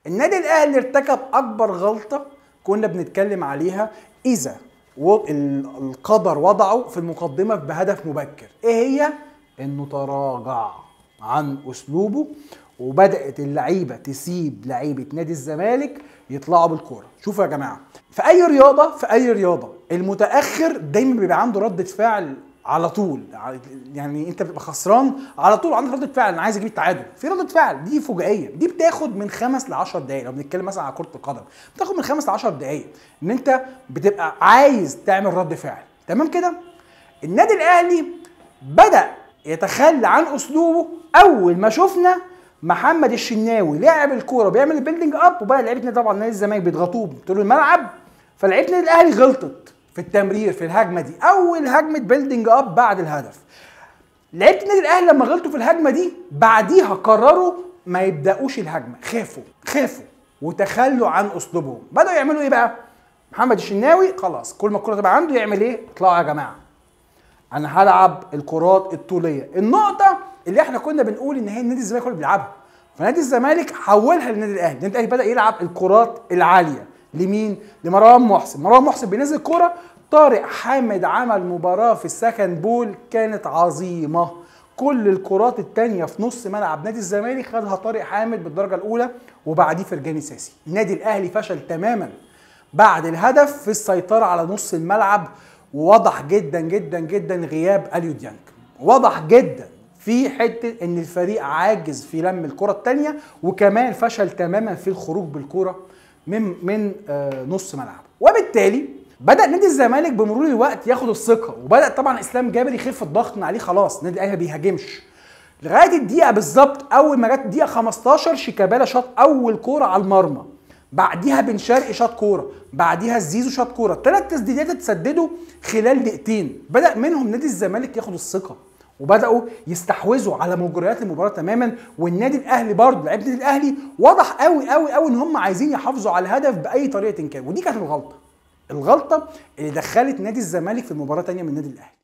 النادي الاهلي ارتكب اكبر غلطه كنا بنتكلم عليها اذا و- ال- القدر وضعه في المقدمه بهدف مبكر ايه هي انه تراجع عن اسلوبه وبدات اللعيبه تسيب لعيبه نادي الزمالك يطلعوا بالكوره شوفوا يا جماعه في اي رياضه في اي رياضه المتاخر دايما بيبقى عنده رده فعل على طول يعني انت بتبقى خسران على طول عندك رده فعل انا عايز اجيب التعادل في رده فعل دي فجائيه دي بتاخد من خمس ل 10 دقائق لو بنتكلم مثلا على كره القدم بتاخد من خمس ل 10 دقائق ان انت بتبقى عايز تعمل رد فعل تمام كده النادي الاهلي بدا يتخلى عن اسلوبه اول ما شفنا محمد الشناوي لاعب الكوره بيعمل البيلدينج اب وبقى لعيبه نادي طبعا نادي الزمالك بيضغطوه طول الملعب فلعيبه النادي الاهلي غلطت في التمرير في الهجمه دي اول هجمه بيلدينج اب بعد الهدف لعيبه النادي الاهلي لما غلطوا في الهجمه دي بعديها قرروا ما يبداوش الهجمه خافوا خافوا وتخلوا عن اسلوبهم بداوا يعملوا ايه بقى محمد الشناوي خلاص كل ما الكره تبقى عنده يعمل ايه اطلعوا يا جماعه انا هلعب الكرات الطوليه النقطه اللي احنا كنا بنقول ان هي النادي الزمالك هو اللي بيلعبها فنادي الزمالك حولها للنادي الاهلي النادي الاهلي بدا يلعب الكرات العاليه لمين لمروان محسن مروان محسن بينزل كرة طارق حامد عمل مباراة في السكند بول كانت عظيمة كل الكرات التانية في نص ملعب نادي الزمالك خدها طارق حامد بالدرجة الأولى وبعديه فرجاني ساسي النادي الأهلي فشل تماما بعد الهدف في السيطرة على نص الملعب وواضح جدا جدا جدا غياب اليو ديانج واضح جدا في حته ان الفريق عاجز في لم الكره الثانيه وكمان فشل تماما في الخروج بالكره من من آه نص ملعب وبالتالي بدا نادي الزمالك بمرور الوقت ياخد الثقه وبدا طبعا اسلام جابر يخف الضغط من عليه خلاص النادي الاهلي ما بيهاجمش لغايه الدقيقه بالظبط اول ما جت الدقيقه 15 شيكابالا شاط اول كوره على المرمى بعديها بن شرقي شاط كوره بعديها الزيزو شاط كوره ثلاث تسديدات اتسددوا خلال دقيقتين بدا منهم نادي الزمالك ياخد الثقه وبداوا يستحوذوا على مجريات المباراه تماما والنادي الاهلي برضه لعيبه النادي الاهلي واضح قوي قوي قوي ان هم عايزين يحافظوا على الهدف باي طريقه كان ودي كانت الغلطه الغلطه اللي دخلت نادي الزمالك في مباراه ثانيه من النادي الاهلي